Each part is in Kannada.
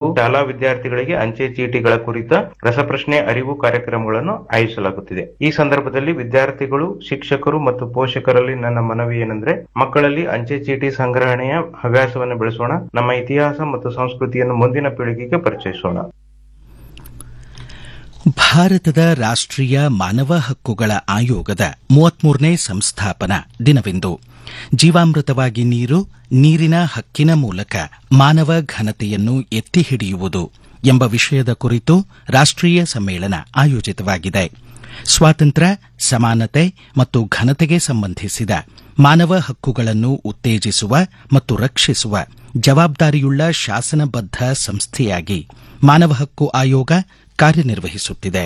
ಶಾಲಾ ವಿದ್ಯಾರ್ಥಿಗಳಿಗೆ ಅಂಚೆ ಚೀಟಿಗಳ ಕುರಿತ ರಸಪ್ರಶ್ನೆ ಅರಿವು ಕಾರ್ಯಕ್ರಮಗಳನ್ನು ಆಯೋಜಿಸಲಾಗುತ್ತಿದೆ ಈ ಸಂದರ್ಭದಲ್ಲಿ ವಿದ್ಯಾರ್ಥಿಗಳು ಶಿಕ್ಷಕರು ಮತ್ತು ಪೋಷಕರಲ್ಲಿ ನನ್ನ ಮನವಿ ಏನೆಂದ್ರೆ ಮಕ್ಕಳಲ್ಲಿ ಅಂಚೆ ಚೀಟಿ ಸಂಗ್ರಹಣೆಯ ಹವ್ಯಾಸವನ್ನು ಬೆಳೆಸೋಣ ನಮ್ಮ ಇತಿಹಾಸ ಮತ್ತು ಸಂಸ್ಕೃತಿಯನ್ನು ಮುಂದಿನ ಪೀಳಿಗೆಗೆ ಪರಿಚಯಿಸೋಣ ಭಾರತದ ರಾಷ್ಟ್ರೀಯ ಮಾನವ ಹಕ್ಕುಗಳ ಆಯೋಗದ ಮೂವತ್ಮೂರನೇ ಸಂಸ್ಥಾಪನಾ ದಿನವಿಂದು ಜೀವಾಮೃತವಾಗಿ ನೀರು ನೀರಿನ ಹಕ್ಕಿನ ಮೂಲಕ ಮಾನವ ಘನತೆಯನ್ನು ಎತ್ತಿ ಹಿಡಿಯುವುದು ಎಂಬ ವಿಷಯದ ಕುರಿತು ರಾಷ್ಟ್ರೀಯ ಸಮ್ಮೇಳನ ಆಯೋಜಿತವಾಗಿದೆ ಸ್ವಾತಂತ್ರ್ಯ ಸಮಾನತೆ ಮತ್ತು ಘನತೆಗೆ ಸಂಬಂಧಿಸಿದ ಮಾನವ ಹಕ್ಕುಗಳನ್ನು ಉತ್ತೇಜಿಸುವ ಮತ್ತು ರಕ್ಷಿಸುವ ಜವಾಬ್ದಾರಿಯುಳ್ಳ ಶಾಸನಬದ್ಧ ಸಂಸ್ಥೆಯಾಗಿ ಮಾನವ ಹಕ್ಕು ಆಯೋಗ ಕಾರ್ಯನಿರ್ವಹಿಸುತ್ತಿದೆ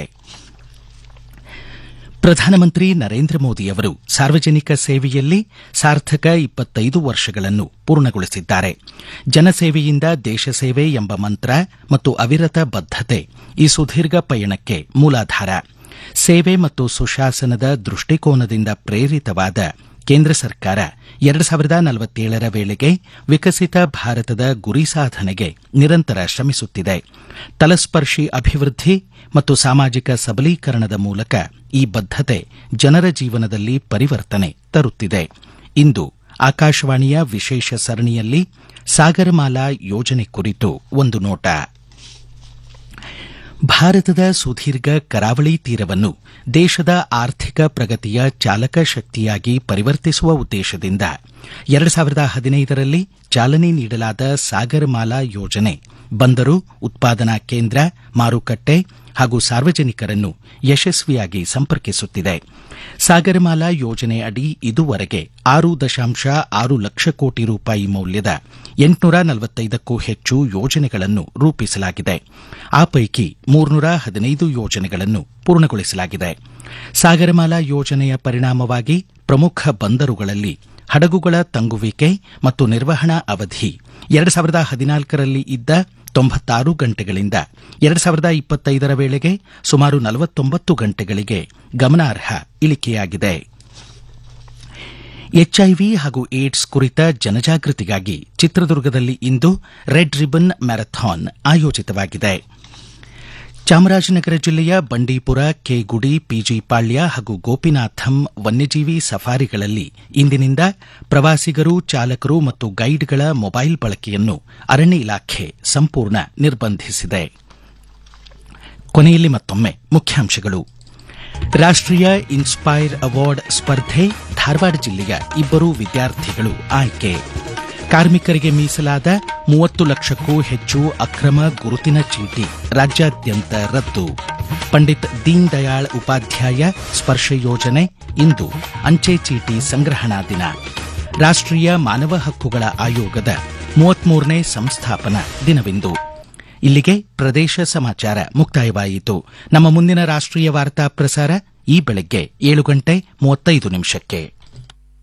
ಪ್ರಧಾನಮಂತ್ರಿ ನರೇಂದ್ರ ಮೋದಿಯವರು ಸಾರ್ವಜನಿಕ ಸೇವೆಯಲ್ಲಿ ಸಾರ್ಥಕ ಇಪ್ಪತ್ತೈದು ವರ್ಷಗಳನ್ನು ಪೂರ್ಣಗೊಳಿಸಿದ್ದಾರೆ ಜನಸೇವೆಯಿಂದ ದೇಶ ಸೇವೆ ಎಂಬ ಮಂತ್ರ ಮತ್ತು ಅವಿರತ ಬದ್ಧತೆ ಈ ಸುದೀರ್ಘ ಪಯಣಕ್ಕೆ ಮೂಲಾಧಾರ ಸೇವೆ ಮತ್ತು ಸುಶಾಸನದ ದೃಷ್ಟಿಕೋನದಿಂದ ಪ್ರೇರಿತವಾದ ಕೇಂದ್ರ ಸರ್ಕಾರ ಎರಡು ಸಾವಿರದ ನಲವತ್ತೇಳರ ವೇಳೆಗೆ ವಿಕಸಿತ ಭಾರತದ ಗುರಿ ಸಾಧನೆಗೆ ನಿರಂತರ ಶ್ರಮಿಸುತ್ತಿದೆ ತಲಸ್ಪರ್ಶಿ ಅಭಿವೃದ್ಧಿ ಮತ್ತು ಸಾಮಾಜಿಕ ಸಬಲೀಕರಣದ ಮೂಲಕ ಈ ಬದ್ಧತೆ ಜನರ ಜೀವನದಲ್ಲಿ ಪರಿವರ್ತನೆ ತರುತ್ತಿದೆ ಇಂದು ಆಕಾಶವಾಣಿಯ ವಿಶೇಷ ಸರಣಿಯಲ್ಲಿ ಸಾಗರಮಾಲಾ ಯೋಜನೆ ಕುರಿತು ಒಂದು ನೋಟ ಭಾರತದ ಸುದೀರ್ಘ ಕರಾವಳಿ ತೀರವನ್ನು ದೇಶದ ಆರ್ಥಿಕ ಪ್ರಗತಿಯ ಚಾಲಕ ಶಕ್ತಿಯಾಗಿ ಪರಿವರ್ತಿಸುವ ಉದ್ದೇಶದಿಂದ ಎರಡು ಸಾವಿರದ ಹದಿನೈದರಲ್ಲಿ ಚಾಲನೆ ನೀಡಲಾದ ಸಾಗರಮಾಲಾ ಯೋಜನೆ ಬಂದರು ಉತ್ಪಾದನಾ ಕೇಂದ್ರ ಮಾರುಕಟ್ಟೆ ಹಾಗೂ ಸಾರ್ವಜನಿಕರನ್ನು ಯಶಸ್ವಿಯಾಗಿ ಸಂಪರ್ಕಿಸುತ್ತಿದೆ ಸಾಗರಮಾಲಾ ಯೋಜನೆ ಅಡಿ ಇದುವರೆಗೆ ಆರು ದಶಾಂಶ ಆರು ಲಕ್ಷ ಕೋಟಿ ರೂಪಾಯಿ ಮೌಲ್ಯದ ಎಂಟುನೂರ ನಲವತ್ತೈದಕ್ಕೂ ಹೆಚ್ಚು ಯೋಜನೆಗಳನ್ನು ರೂಪಿಸಲಾಗಿದೆ ಆ ಪೈಕಿ ಮೂರ್ನೂರ ಹದಿನೈದು ಯೋಜನೆಗಳನ್ನು ಪೂರ್ಣಗೊಳಿಸಲಾಗಿದೆ ಸಾಗರಮಾಲಾ ಯೋಜನೆಯ ಪರಿಣಾಮವಾಗಿ ಪ್ರಮುಖ ಬಂದರುಗಳಲ್ಲಿ ಹಡಗುಗಳ ತಂಗುವಿಕೆ ಮತ್ತು ನಿರ್ವಹಣಾ ಅವಧಿ ಎರಡು ಸಾವಿರದ ಹದಿನಾಲ್ಕರಲ್ಲಿ ಇದ್ದ ತೊಂಬತ್ತಾರು ಗಂಟೆಗಳಿಂದ ಎರಡು ಸಾವಿರದ ಇಪ್ಪತ್ತೈದರ ವೇಳೆಗೆ ಸುಮಾರು ನಲವತ್ತೊಂಬತ್ತು ಗಂಟೆಗಳಿಗೆ ಗಮನಾರ್ಹ ಇಳಿಕೆಯಾಗಿದೆ ಎಚ್ಐವಿ ಹಾಗೂ ಏಡ್ಸ್ ಕುರಿತ ಜನಜಾಗೃತಿಗಾಗಿ ಚಿತ್ರದುರ್ಗದಲ್ಲಿ ಇಂದು ರೆಡ್ ರಿಬನ್ ಮ್ಯಾರಥಾನ್ ಆಯೋಜಿತವಾಗಿದೆ ಚಾಮರಾಜನಗರ ಜಿಲ್ಲೆಯ ಬಂಡೀಪುರ ಕೆಗುಡಿ ಪಿಜಿಪಾಳ್ಯ ಹಾಗೂ ಗೋಪಿನಾಥಂ ವನ್ಯಜೀವಿ ಸಫಾರಿಗಳಲ್ಲಿ ಇಂದಿನಿಂದ ಪ್ರವಾಸಿಗರು ಚಾಲಕರು ಮತ್ತು ಗೈಡ್ಗಳ ಮೊಬೈಲ್ ಬಳಕೆಯನ್ನು ಅರಣ್ಯ ಇಲಾಖೆ ಸಂಪೂರ್ಣ ನಿರ್ಬಂಧಿಸಿದೆ ಕೊನೆಯಲ್ಲಿ ಮತ್ತೊಮ್ಮೆ ಮುಖ್ಯಾಂಶಗಳು ರಾಷ್ಟ್ರೀಯ ಇನ್ಸ್ಪೈರ್ ಅವಾರ್ಡ್ ಸ್ಪರ್ಧೆ ಧಾರವಾಡ ಜಿಲ್ಲೆಯ ಇಬ್ಬರು ವಿದ್ಯಾರ್ಥಿಗಳು ಆಯ್ಕೆ ಕಾರ್ಮಿಕರಿಗೆ ಮೀಸಲಾದ ಮೂವತ್ತು ಲಕ್ಷಕ್ಕೂ ಹೆಚ್ಚು ಅಕ್ರಮ ಗುರುತಿನ ಚೀಟಿ ರಾಜ್ಯಾದ್ಯಂತ ರದ್ದು ಪಂಡಿತ್ ದೀನ್ ದಯಾಳ್ ಉಪಾಧ್ಯಾಯ ಸ್ಪರ್ಶ ಯೋಜನೆ ಇಂದು ಅಂಚೆ ಚೀಟಿ ಸಂಗ್ರಹಣಾ ದಿನ ರಾಷ್ಟ್ರೀಯ ಮಾನವ ಹಕ್ಕುಗಳ ಆಯೋಗದ ಮೂವತ್ಮೂರನೇ ಸಂಸ್ಥಾಪನಾ ದಿನವಿಂದು ಇಲ್ಲಿಗೆ ಪ್ರದೇಶ ಸಮಾಚಾರ ಮುಕ್ತಾಯವಾಯಿತು ನಮ್ಮ ಮುಂದಿನ ರಾಷ್ಟ್ರೀಯ ವಾರ್ತಾ ಪ್ರಸಾರ ಈ ಬೆಳಗ್ಗೆ ಏಳು ಗಂಟೆ ಮೂವತ್ತೈದು ನಿಮಿಷಕ್ಕೆ